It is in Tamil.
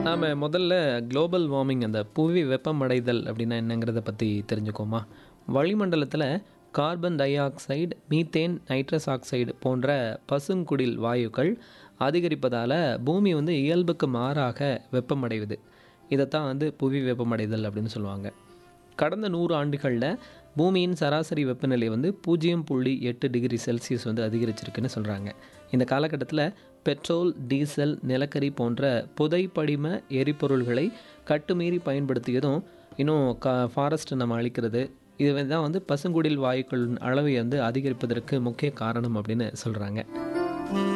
நாம் முதல்ல குளோபல் வார்மிங் அந்த புவி வெப்பமடைதல் அப்படின்னா என்னங்கிறத பற்றி தெரிஞ்சுக்கோமா வளிமண்டலத்தில் carbon dioxide methane nitrous oxide போன்ற பசுங்குடில் வாயுக்கள் அதிகரிப்பதால் பூமி வந்து இயல்புக்கு மாறாக வெப்பமடையுது இதைத்தான் வந்து புவி வெப்பமடைதல் அப்படின்னு சொல்லுவாங்க கடந்த நூறு ஆண்டுகளில் பூமியின் சராசரி வெப்பநிலை வந்து பூஜ்ஜியம் புள்ளி எட்டு டிகிரி செல்சியஸ் வந்து அதிகரிச்சிருக்குன்னு சொல்கிறாங்க இந்த காலகட்டத்தில் பெட்ரோல் டீசல் நிலக்கரி போன்ற புதைப்படிம எரிபொருள்களை கட்டுமீறி பயன்படுத்தியதும் இன்னும் க ஃபாரஸ்ட் நம்ம அழிக்கிறது இது தான் வந்து பசுங்குடில் வாயுக்களின் அளவை வந்து அதிகரிப்பதற்கு முக்கிய காரணம் அப்படின்னு சொல்கிறாங்க